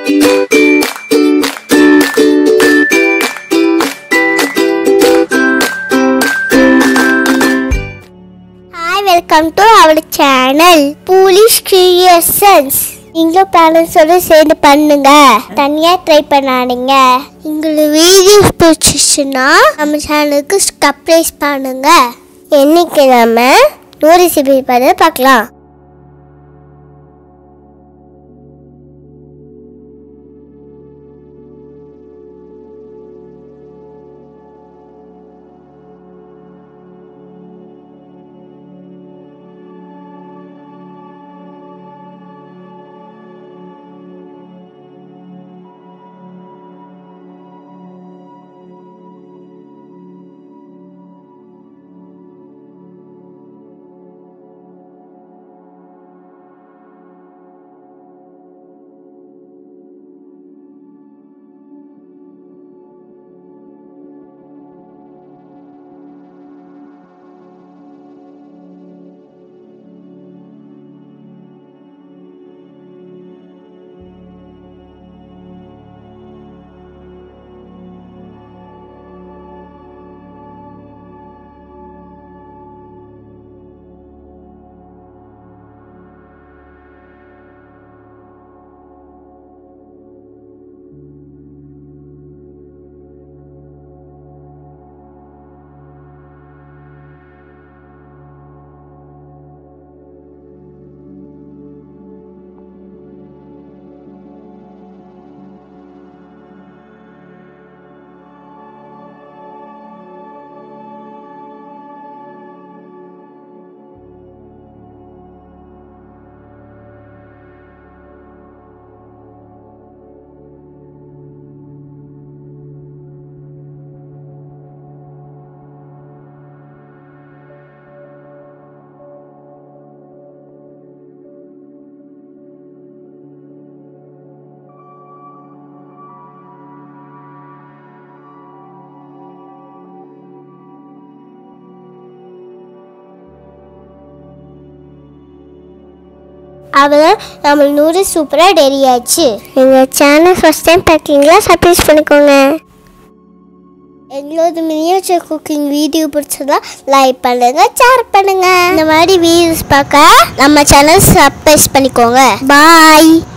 hi welcome to our channel poolish creations நீங்களும் பேரண்ட்ஸோட சேர்ந்து பண்ணுங்க தனியா ட்ரை பண்ணாதீங்க உங்களுக்கு வீடியோஸ் பிடிச்சிச்சுன்னா நம்ம சேனலுக்கு சப்ஸ்கிரைப் பண்ணுங்க என்னைக்கு நம்ம நூறு ரெசிபி பார்த்து பார்க்கலாம் அவ்வளோதான் நம்ம நூறு சூப்பராக ரெடி ஆச்சு எங்கள் சேனல் ஃபஸ்ட் டைம் பார்க்கீங்களா சப்ஸ்கிரைப் பண்ணிக்கோங்க எங்களோட மினியேச்சர் குக்கிங் வீடியோ பிடிச்சதா லைக் பண்ணுங்க ஷேர் பண்ணுங்க இந்த மாதிரி வீடியோஸ் பார்க்க நம்ம சேனல் சப்ஸ்கிரைப் பண்ணிக்கோங்க பாய்